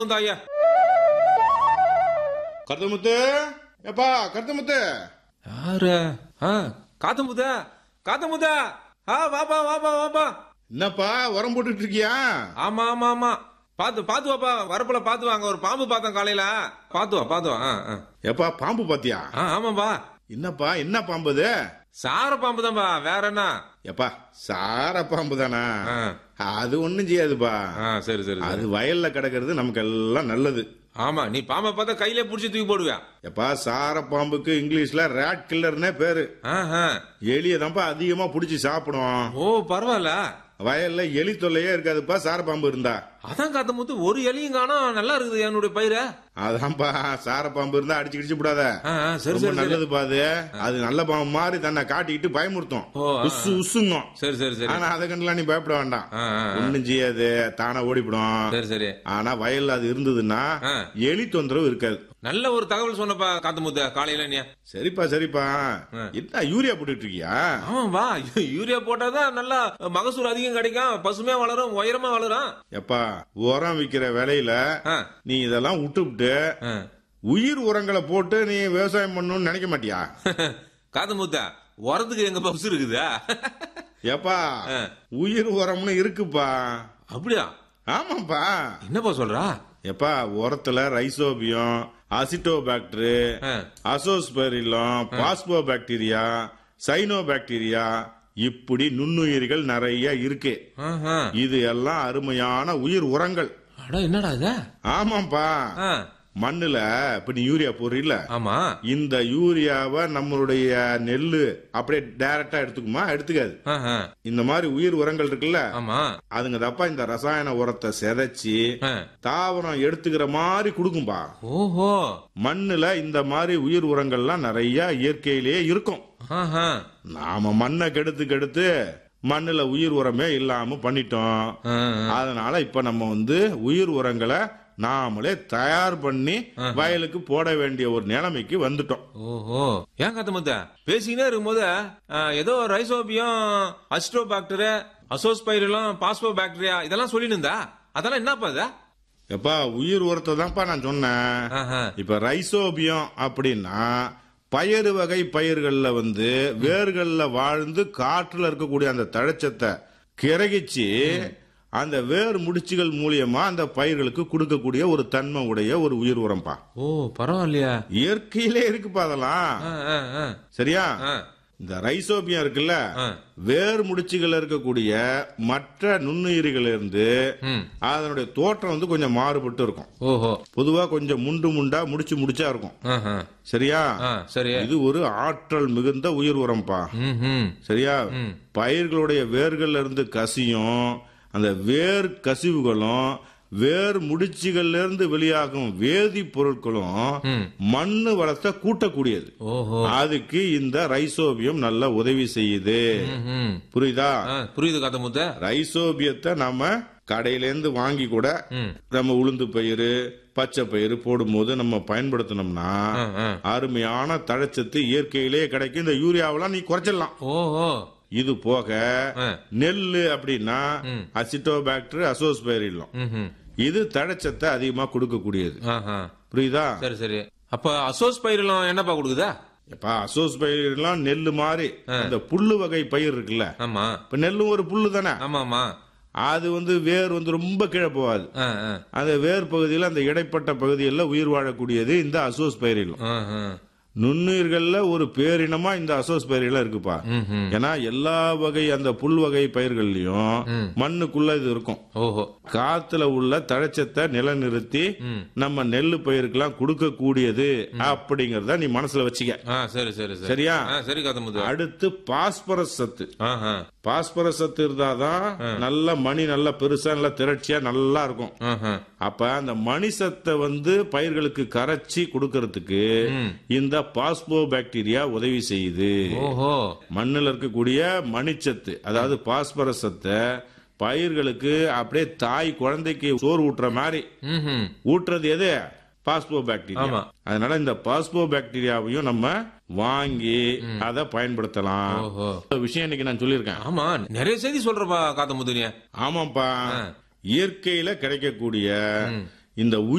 ஐயா கருத்தமுத்து ஏப்பா கருத்தமுத்து யாரு ஆ காத்தமுத காத்தமுத ஆ வாப்பா வாப்பா வாப்பா என்னப்பா உரம் போட்டுட்டு இருக்கியா ஆமா ஆமா ஆமா பாத்து பாத்து வாப்பா வரப்புல பாத்து வாங்க ஒரு பாம்பு பார்த்தேன் காலையில பாத்து வா பாத்து வா ஆ, ஆ. ஏப்பா பாம்பு பாத்தியா ஆ ஆமாப்பா என்னப்பா என்ன பாம்பு இது சார பாம்பு தான்பா வேற என்ன ஏப்பா சார பாம்பு தானா ஆ. அது ஒண்ணும் செய்யாதுப்பா ஆ சரி சரி சரி அது வயல்ல கிடக்கிறது நமக்கு எல்லாம் நல்லது ஆமா நீ பாம்பை பார்த்தா கையில புடிச்சு தூக்கி போடுவியா எப்பா சார பாம்புக்கு இங்கிலீஷ்ல ரேட் கில்லர்னே பேரு ஆஹா. எலியை தான்ப்பா அதிகமா புடிச்சு சாப்பிடும் ஓ பரவாயில்ல வயல்ல எலி தொல்லையே இருக்காதுப்பா சார பாம்பு இருந்தா அதான் காத்தமுத்து ஒரு எலியும் காணோம் நல்லா இருக்குது என்னுடைய பயிரை அதான்ப்பா சார பாம்பு இருந்தா அடிச்சு கிடிச்சு விடாத ஆ, ஆ, சரி ரொம்ப சரி சரி நல்லதுப்பா அது அது நல்ல பாம்பு மாதிரி தன்னை காட்டிக்கிட்டு பயமுறுத்தும் ஓ, ஆ, உசு உசுங்கும் சரி சரி சரி ஆனா அதை கண்டுலாம் நீ பயப்பட வேண்டாம் ஆ, ஆ, ஆ. ஒண்ணும் செய்யாது தானா ஓடிவிடும் சரி சரி ஆனா வயல்ல அது இருந்ததுன்னா ஆ. எலி தொந்தரவு இருக்காது நல்ல ஒரு தகவல் சொன்னப்பா காத்தமுத்து காலையில நீ சரிப்பா சரிப்பா ஆ. என்ன யூரியா போட்டுட்டு இருக்கியா ஆமாப்பா யூ- யூரியா போட்டாதான் நல்லா மகசூல் அதிகம் கிடைக்கும் பசுமையா வளரும் உயரமா வளரும் எப்பா உரம் விக்கிற விலையில ஆ, நீ இதெல்லாம் விட்டுவிட்டு ஆ. உயிர் உரங்களை போட்டு நீ விவசாயம் பண்ணணும்னு நினைக்க மாட்டியா காத்தமுத்தா உரத்துக்கு எங்க பஸ் இருக்குதா ஏப்பா ஆ. உயிர் உரம்னு இருக்குப்பா அப்படியா ஆமாப்பா என்னப்பா சொல்றா எப்பா உரத்துல ரைசோபியம் அசிட்டோபாக்டரு ஆ. Azospirillum phospho bacteria cyano bacteria இப்படி நுண்ணுயிர்கள் நிறைய இருக்கு ஆஹா. இது எல்லாம் அருமையான உயிர் உரங்கள் அட என்னடா இது ஆமாப்பா ஆ, மண்ணுல இப்ப நீ யூரியா போடுறீல்ல ஆமா இந்த யூரியாவை நம்மளுடைய நெல்லு அப்படியே டைரக்டா எடுத்துக்குமா எடுத்துக்காது ஆஹா. இந்த மாதிரி உயிர் உரங்கள் இருக்குல்ல ஆமா அதுங்க தப்பா இந்த ரசாயன உரத்தை செதைச்சு ஆ. தாவரம் எடுத்துக்கிற மாதிரி கொடுக்கும்பா ஓஹோ மண்ணுல இந்த மாதிரி உயிர் உரங்கள்லாம் நிறைய இயற்கையிலேயே இருக்கும் ஆஹா. நாம மண்ணை கெடுத்து கெடுத்து மண்ணுல உயிர் உரமே இல்லாம பண்ணிட்டோம் ஆ, ஆ. அதனால இப்ப நம்ம வந்து உயிர் உரங்களை நாமளே தயார் பண்ணி வயலுக்கு போட வேண்டிய ஒரு நிலைமைக்கு வந்துட்டோம் ஓஹோ ஏன் காத்தமுத்த பேசிக்கினே இருக்கும்போது ஆ, ஏதோ rhizobium azotobacter azospirillum phospho bacteria இதெல்லாம் சொல்லிட்டு இருந்தா அதெல்லாம் என்னப்பா இது எப்பா உயிர் உரத்தை தான்ப்பா நான் சொன்னேன் ஆஹா. இப்ப ரைசோபியம் அப்படின்னா பயறு வகை பயிர்கள்ல வந்து வேர்கள்ல வாழ்ந்து காற்றுல இருக்கக்கூடிய அந்த தழைச்சத்தை கிரகிச்சு அந்த வேர் முடிச்சுகள் மூலியமா அந்த பயிர்களுக்கு கொடுக்கக்கூடிய ஒரு தன்மை உடைய ஒரு உயிர் உரம்பா ஓ பரவாயில்லையா இயற்கையிலே இருக்குப்பா அதெல்லாம் ஆ, ஆ, ஆ. சரியா ஆ, இந்த ரைசோபியம் இருக்குல்ல ஆ. வேர் முடிச்சுகள் இருக்கக்கூடிய மற்ற நுண்ணுயிரிகள் இருந்து ம். அதனுடைய தோற்றம் வந்து கொஞ்சம் மாறுபட்டு இருக்கும் ஓஹோ பொதுவா கொஞ்சம் முண்டு முண்டா முடிச்சு முடிச்சா இருக்கும் ஆஹா. சரியா ஆ, சரி இது ஒரு ஆற்றல் மிகுந்த உயிர் உரம்பா ம், ம். சரியா ம். பயிர்களுடைய வேர்கள்ல இருந்து கசியும் அந்த வேர் கசிவுகளும் வேர் முடிச்சுகள்ல இருந்து வெளியாகும் வேதி பொருட்களும் ம். மண்ணு வளத்தை கூட்டக்கூடியது ஓஹோ அதுக்கு இந்த ரைசோபியம் நல்ல உதவி செய்யுது ம், ம். புரியுதா ஆ, புரியுது காத்தமுத்த ரைசோபியத்தை நாம கடையிலேருந்து வாங்கி கூட ம். நம்ம உளுந்து பயிறு பச்சை பயிறு போடும்போது நம்ம பயன்படுத்தினோம்னா ஆ, ஆ. அருமையான தழைச்சத்து இயற்கையிலேயே கிடைக்கும் இந்த யூரியாவெல்லாம் நீ குறைச்சிடலாம் ஓஹோ இது போக ஆ. நெல்லு அப்படின்னா ம். அசிட்டோபாக்டர் அசோஸ்பைரிலம் ம், ம். இது தழைச்சத்தை அதிகமா கொடுக்கக்கூடியது ஆஹா. புரியுதா சரி சரி அப்ப அசோஸ் பயிரெல்லாம் என்னப்பா கொடுக்குதா இப்ப அசோஸ்பைரிலாம் நெல்லு மாதிரி அந்த புல்லு வகை பயிர் இருக்குல்ல ஆமா இப்ப நெல்லும் ஒரு புல்லு தானே ஆமா ஆமா அது வந்து வேர் வந்து ரொம்ப கீழே போகாது ஆ, ஆ. அந்த வேர் பகுதியில் அந்த இடைப்பட்ட பகுதியில் உயிர் வாழக்கூடியது இந்த அசோஸ் பயிரிலும் ஆ, ஆ. நுண்ணுயிர்கள்ல ஒரு பேரினமா இந்த அசோஸ் பயிரில இருக்குப்பா ம், ம். ஏன்னா எல்லா வகை அந்த புல் வகை பயிர்கள்லயும் மண்ணுக்குள்ள இது இருக்கும் ஓஹோ காத்துல உள்ள தழைச்சத்தை நிலைநிறுத்தி ம். நம்ம நெல்லு பயிருக்கெல்லாம் கொடுக்க கூடியது அப்படிங்கறத நீ மனசுல வச்சுக்க ஆ சரி சரி சரி சரியா ஆ சரி காத்தமுத்து அடுத்து பாஸ்பரஸ் சத்து ஆஹா. பாஸ்பரஸ் சத்து இருந்தாதான் நல்ல மணி நல்ல பெருசா நல்ல திரட்சியா நல்லா இருக்கும் ஆஹா. அப்ப அந்த மணி சத்தை வந்து பயிர்களுக்கு கரைச்சி கொடுக்கறதுக்கு ம். இந்த பாஸ்போ பாக்டீரியா உதவி செய்யுது ஓஹோ மண்ணுல இருக்கக்கூடிய மணிச்சத்து அதாவது பாஸ்பரஸ் சத்தை பயிர்களுக்கு அப்படியே தாய் குழந்தைக்கு சோறு ஊட்டுற மாதிரி ம், ம். ஊட்டுறது எது பாஸ்போ பாக்டீரியா ஆமா. அதனால இந்த பாஸ்போ பாக்டீரியாவையும் நம்ம வாங்கி அதை பயன்படுத்தலாம் ஓஹோ இந்த விஷயம் இன்னைக்கு நான் சொல்லியிருக்கேன் ஆமா நிறைய செய்தி சொல்றப்பா காத்தமுத்து நீ ஆமாப்பா இயற்கையில கிடைக்கக்கூடிய இந்த